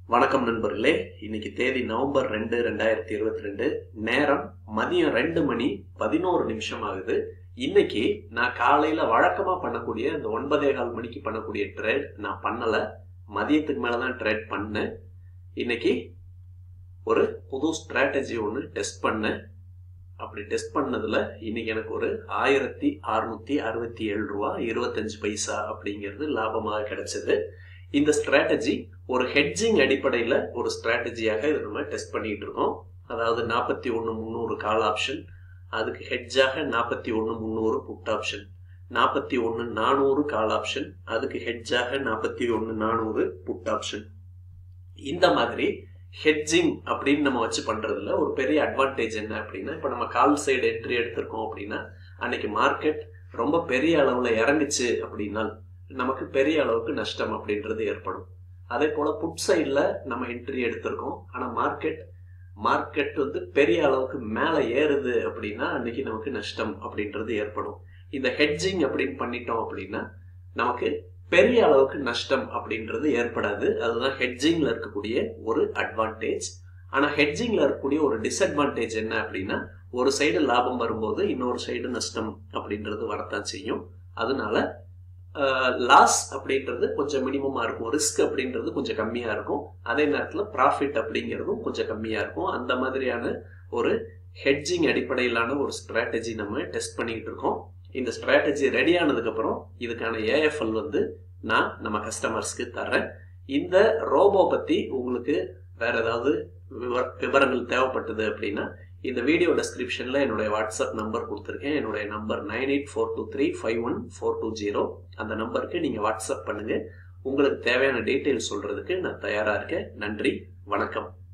வணக்கம் நண்பர்களே இன்னைக்கு தேதி நவம்பர் ரெண்டு ரெண்டாயிரத்தி இருபத்தி ரெண்டு நேரம் மதியம் ரெண்டு மணி பதினோரு நிமிஷம் ஆகுது இன்னைக்கு நான் காலையில வழக்கமா பண்ணக்கூடிய இந்த ஒன்பதே கால் மணிக்கு பண்ணக்கூடிய ட்ரேட் நான் பண்ணல மதியத்துக்கு மேலதான் ட்ரேட் பண்ணேன் இன்னைக்கு ஒரு புது ஸ்ட்ராட்டஜி ஒன்று டெஸ்ட் பண்ணேன் அப்படி டெஸ்ட் பண்ணதுல இன்னைக்கு எனக்கு ஒரு ஆயிரத்தி அறுநூத்தி அறுபத்தி ஏழு ரூபா இருபத்தஞ்சு பைசா அப்படிங்கிறது லாபமாக கிடைச்சது இந்த ஸ்ட்ராட்டஜி ஒரு ஹெட்ஜிங் அடிப்படையில் ஒரு ஸ்ட்ராட்டஜியாக இதை நம்ம டெஸ்ட் பண்ணிட்டு இருக்கோம் அதாவது நாற்பத்தி ஒன்று முந்நூறு கால் ஆப்ஷன் அதுக்கு ஹெட்ஜாக நாற்பத்தி ஒன்று முந்நூறு புட் ஆப்ஷன் நாற்பத்தி ஒன்று நானூறு கால் ஆப்ஷன் அதுக்கு ஹெட்ஜாக நாற்பத்தி ஒன்று நானூறு புட் ஆப்ஷன் இந்த மாதிரி ஹெட்ஜிங் அப்படின்னு நம்ம வச்சு பண்றதுல ஒரு பெரிய அட்வான்டேஜ் என்ன அப்படின்னா இப்போ நம்ம கால் சைடு என்ட்ரி எடுத்திருக்கோம் அப்படின்னா அன்னைக்கு மார்க்கெட் ரொம்ப பெரிய அளவுல இறங்குச்சு அப்படின்னா நமக்கு பெரிய அளவுக்கு நஷ்டம் அப்படின்றது ஏற்படும் அதே போல புட் சைடில் நம்ம என்ட்ரி எடுத்திருக்கோம் ஆனால் மார்க்கெட் மார்க்கெட் வந்து பெரிய அளவுக்கு மேலே ஏறுது அப்படின்னா அன்னைக்கு நமக்கு நஷ்டம் அப்படின்றது ஏற்படும் இந்த ஹெட்ஜிங் அப்படின்னு பண்ணிட்டோம் அப்படின்னா நமக்கு பெரிய அளவுக்கு நஷ்டம் அப்படின்றது ஏற்படாது அதுதான் ஹெட்ஜிங்ல இருக்கக்கூடிய ஒரு அட்வான்டேஜ் ஆனா ஹெட்ஜிங்ல இருக்கக்கூடிய ஒரு டிஸ்அட்வான்டேஜ் என்ன அப்படின்னா ஒரு சைடு லாபம் வரும்போது இன்னொரு சைடு நஷ்டம் அப்படின்றது வரத்தான் செய்யும் அதனால லாஸ் அப்படின்றது கொஞ்சம் மினிமமா இருக்கும் ரிஸ்க் அப்படின்றது கொஞ்சம் கம்மியா இருக்கும் அதே நேரத்தில் ப்ராஃபிட் அப்படிங்கிறதும் கொஞ்சம் கம்மியா இருக்கும் அந்த மாதிரியான ஒரு ஹெட்ஜிங் அடிப்படையிலான ஒரு ஸ்ட்ராட்டஜி நம்ம டெஸ்ட் பண்ணிட்டு இருக்கோம் இந்த ஸ்ட்ராட்டஜி ரெடி ஆனதுக்கு அப்புறம் இதுக்கான ஏஎஃப்எல் வந்து நான் நம்ம கஸ்டமர்ஸ்க்கு தர்றேன் இந்த ரோபோ பத்தி உங்களுக்கு வேற ஏதாவது விவரங்கள் தேவைப்பட்டது அப்படின்னா இந்த வீடியோ டெஸ்கிரிப்ஷன்ல என்னுடைய வாட்ஸ்அப் நம்பர் கொடுத்துருக்கேன் என்னுடைய number nine eight four two three five one four two zero அந்த நம்பருக்கு நீங்க வாட்ஸ்அப் பண்ணுங்க உங்களுக்கு தேவையான டீட்டெயில் சொல்றதுக்கு நான் தயாரா இருக்கேன் நன்றி வணக்கம்